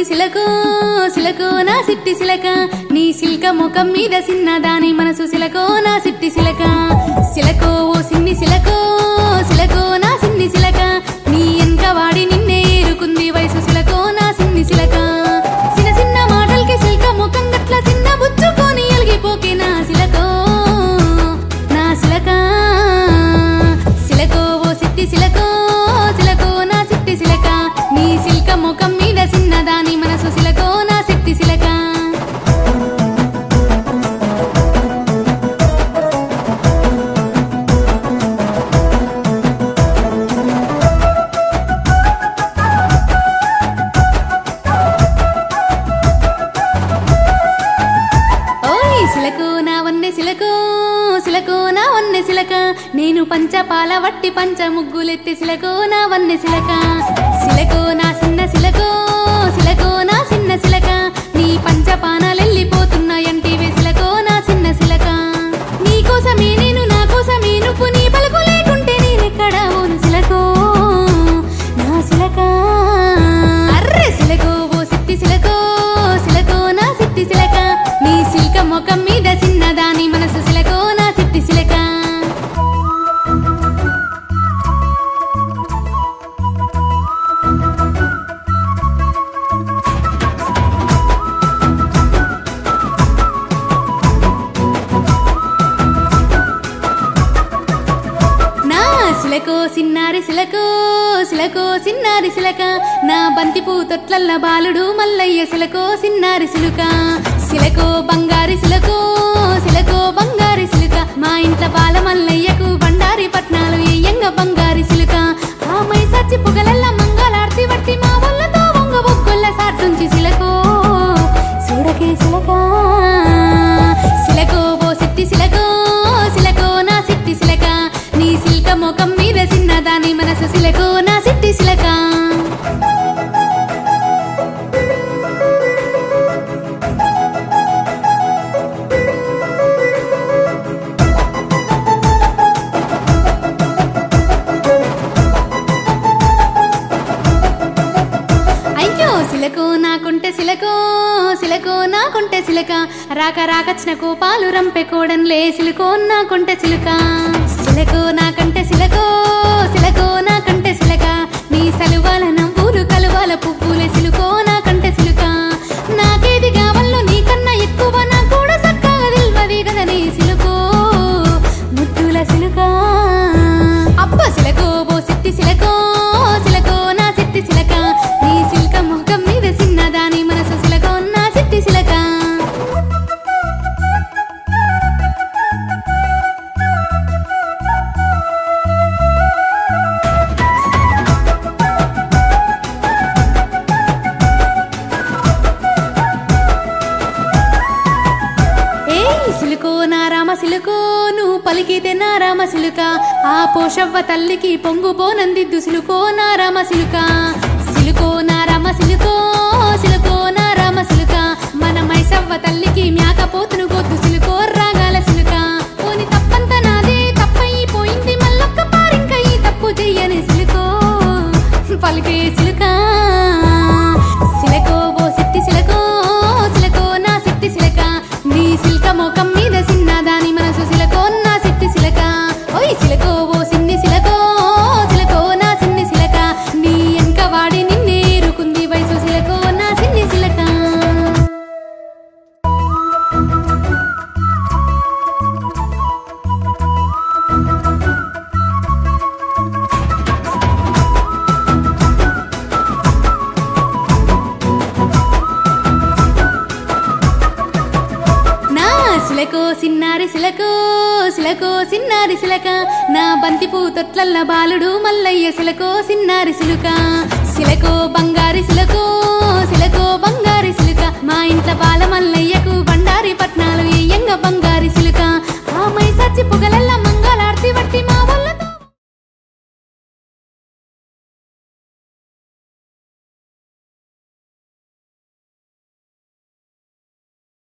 సిలకు సిలకు నా సిట్టి సిలక నీ సిల్క ముఖం మీద సిన్నదాని మనసు సిలకో నా సిట్టి సిలక సిలకో ఓ సిన్ని సిలకో సిలకో నా సిన్ని సిలక నీ ఎనక వాడి నిన్నే ఏరుకుంది వయసు సిలకో నా సిన్ని సిలక చిన్న చిన్న మాటలకి సిల్క ముఖం గట్ల చిన్న బుచ్చుకొని ఎలిగిపోకే నా సిలకో నా సిలక సిలకో ఓ సిట్టి సిలకో సిలకో నా సిట్టి సిలక నీ సిల్క ముఖం మీద సిన్నదాని మనసు సిలకో నా సిట్టి సిలక ఓయ్ సిలకు నా వన్నె సిలకు సిలకు నా వన్నె సిలక నేను పంచపాల వట్టి పంచ ముగ్గులెత్తి సిలకు నా వన్నె సిలక సిలకు నా చిన్న సిలకు సిలకు నా చిన్న సిలక నీ పంచపానాలెళ్ళిపోతున్నాయంటివే సిలకు నా చిన్న సిలక నీ కోసమే నేను నా కోసమే నువ్వు నీ పలుకు లేకుంటే నేనెక్కడ ఓను సిలకో నా సిలక అర్రె సిలకో ఓ సిట్టి సిలకో సిలకో నా సిట్టి సిలక నీ సిల్క ముఖం మీద చిన్నదాని మనసు సిలకో నా సిట్టి సిలక నా సిలకో సిన్నారి సిలకో సిలకో సిన్నారి సిలక నా బంతిపూ తొట్లల్ల బాలుడు మల్లయ్య సిలకో సిన్నారి సిలుక సిలకో బంగారి సిలకో సిలకో బంగారి సిలుక మా ఇంట్లో బాల మల్లయ్యకు బండారి పట్నాలు ఎయ్యంగ బంగారి సిలుక ఆ మైసాచి పొగలల్ల మంగళార్తి వట్టి మా వాళ్ళతో వంగ బొగ్గొల్ల సాటుంచి సిలకో చూడకే సిలక సిలకో ఓ సిట్టి సిలకో సిలకో నా సిట్టి సిలక నీ సిల్క ముఖం మీద చిన్నదాని మనసు సిలకో నా సిట్టి సిలక అయ్యో సిలకో నాకుంటే సిలకో సిలకో నాకుంటే సిలక రాక రాకచ్చిన కోపాలు రంపె కోడన్లే సిలుకో నాకుంటే సిలుక సిలకో నాకంటే సిలకో సిలకో నాకంటే సిలక నీ సలువాల నవ్వులు కలువాల పువ్వులే సిలుకో నాకంటే సిలుక నాకేది కావాలో నీకన్నా ఎక్కువ నా కూడా సక్కగా తెలివది కదా నీ సిలుకో ముద్దుల సిలుక అబ్బ సిలకో ఓ సిట్టి సిలకో సిలకో నా సిట్టి సిలక నీ సిల్క ముఖం మీద చిన్నదాని మనసు సిలకో నా సిట్టి సిలక ఏయ్ సిలుకో నా రామ సిలుకో నువ్వు పలికితే నా రామ సిలుక ఆ పోషవ్వ తల్లికి పొంగు పోనందిద్దు సిలుకో నా రామ సిలుక సిలుకో నా రామ సిలుకో సిలుకో నా రామ సిలుక మన మైసవ్వ తల్లికి మేకపోతును గొద్దు సిలుకో రాగాల సిలుక పోని తప్పంత నాదే తప్పైపోయింది మళ్ళొక్క పారింక ఈ తప్పు చెయ్యని సిలుకో పలికే సిలుక సిలకో ఓ సిట్టి సిలకో సిలకో నా సిట్టి సిలక నీ సిల్క ముఖం మీద సిన్నదాని మనసు సిలకో నా సిట్టి సిలక ఓయ్ సిలకో ఓ సిన్ని సిలకో సిలకో నా సిన్ని సిలక నీ ఎనక వాడి నిన్నే ఏరుకుంది వయసు సిలకో నా సిన్ని సిలక నా సిలకో సిన్నారి సిలకో సిలకో సిన్నారి సిలక నా బంతిపూ తొట్లల్ల బాలుడు మల్లయ్య సిలకో సిన్నారి సిలుక సిలకో బంగారి సిలకో సిలకో